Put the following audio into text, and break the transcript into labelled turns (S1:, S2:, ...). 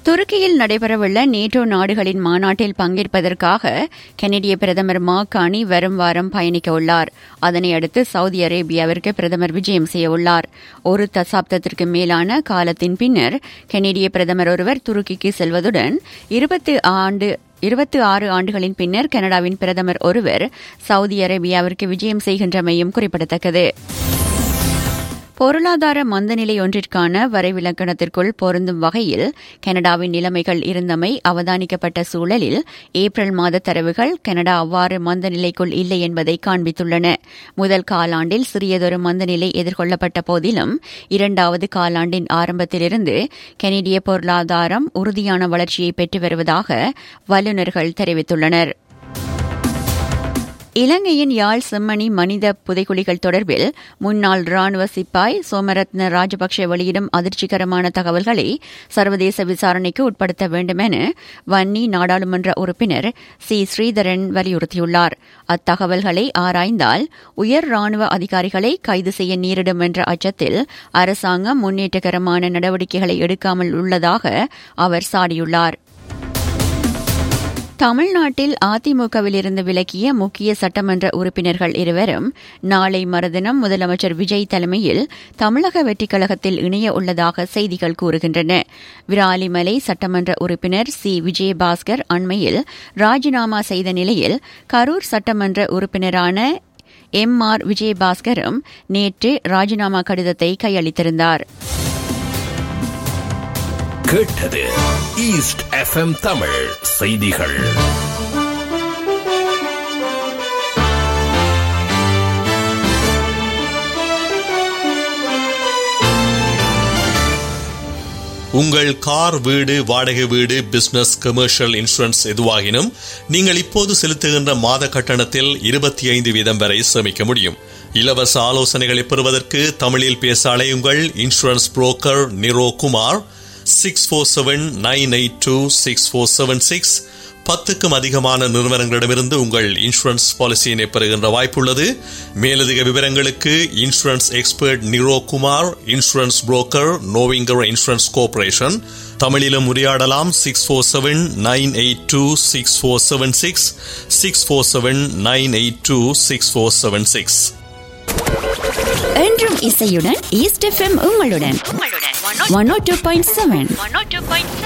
S1: துருக்கியில் நடைபெறவுள்ள நேட்டோ நாடுகளின் மாநாட்டில் பங்கேற்பதற்காக கெனடிய பிரதமர் மாக்கானி வரும் வாரம் பயணிக்க உள்ளார் அதனை அடுத்து சவுதி அரேபியாவிற்கு பிரதமர் விஜயம் செய்யவுள்ளார் ஒரு தசாப்தத்திற்கு மேலான காலத்தின் பின்னர் கெனடிய பிரதமர் ஒருவர் துருக்கிக்கு செல்வதுடன் இருபத்தி ஆண்டு இருபத்தி ஆறு ஆண்டுகளின் பின்னர் கனடாவின் பிரதமர் ஒருவர் சவுதி அரேபியாவிற்கு விஜயம் செய்கின்றமையும் குறிப்பிடத்தக்கது பொருளாதார மந்தநிலை ஒன்றிற்கான வரைவிலக்கணத்திற்குள் பொருந்தும் வகையில் கனடாவின் நிலைமைகள் இருந்தமை அவதானிக்கப்பட்ட சூழலில் ஏப்ரல் மாத தரவுகள் கனடா அவ்வாறு மந்தநிலைக்குள் இல்லை என்பதை காண்பித்துள்ளன முதல் காலாண்டில் சிறியதொரு மந்தநிலை எதிர்கொள்ளப்பட்ட போதிலும் இரண்டாவது காலாண்டின் ஆரம்பத்திலிருந்து கனடிய பொருளாதாரம் உறுதியான வளர்ச்சியை பெற்று வருவதாக வல்லுநர்கள் தெரிவித்துள்ளனா் இலங்கையின் யாழ் செம்மணி மனித புதைக்குழிகள் தொடர்பில் முன்னாள் ராணுவ சிப்பாய் சோமரத்ன ராஜபக்சே வெளியிடும் அதிர்ச்சிகரமான தகவல்களை சர்வதேச விசாரணைக்கு உட்படுத்த வேண்டும் என வன்னி நாடாளுமன்ற உறுப்பினர் சி ஸ்ரீதரன் வலியுறுத்தியுள்ளார் அத்தகவல்களை ஆராய்ந்தால் உயர் ராணுவ அதிகாரிகளை கைது செய்ய நேரிடும் என்ற அச்சத்தில் அரசாங்கம் முன்னேற்றகரமான நடவடிக்கைகளை எடுக்காமல் உள்ளதாக அவர் சாடியுள்ளார் தமிழ்நாட்டில் அதிமுகவிலிருந்து விலக்கிய முக்கிய சட்டமன்ற உறுப்பினர்கள் இருவரும் நாளை மறுதினம் முதலமைச்சர் விஜய் தலைமையில் தமிழக வெற்றிக் கழகத்தில் இணைய உள்ளதாக செய்திகள் கூறுகின்றன விராலிமலை சட்டமன்ற உறுப்பினர் சி விஜயபாஸ்கர் அண்மையில் ராஜினாமா செய்த நிலையில் கரூர் சட்டமன்ற உறுப்பினரான எம் ஆர் விஜயபாஸ்கரும் நேற்று ராஜினாமா கடிதத்தை கையளித்திருந்தார்
S2: கேட்டது ஈஸ்ட் எஃப்எம் தமிழ் செய்திகள்
S3: உங்கள் கார் வீடு வாடகை வீடு பிசினஸ் கமர்ஷியல் இன்சூரன்ஸ் எதுவாகினும் நீங்கள் இப்போது செலுத்துகின்ற மாத கட்டணத்தில் இருபத்தி ஐந்து வீதம் வரை சேமிக்க முடியும் இலவச ஆலோசனைகளை பெறுவதற்கு தமிழில் பேச அலையுங்கள் insurance broker Niro Kumar six four seven nine eight two six four seven six பத்துக்கும் அதிகமான நிறுவனங்களிடமிருந்து உங்கள் இன்சூரன்ஸ் பாலிசியினை பெறுகின்ற வாய்ப்புள்ளது மேலதிக விவரங்களுக்கு insurance expert Niro Kumar insurance broker நோவிங்கர் இன்சூரன்ஸ் கோஆபரேஷன் தமிழிலும் உரையாடலாம் six four seven nine eight two six four seven six six four seven nine eight two six four seven six
S1: என்றும் இசையுடன் ஈஸ்ட் எஃப்எம் உங்களுடன் one o two point seven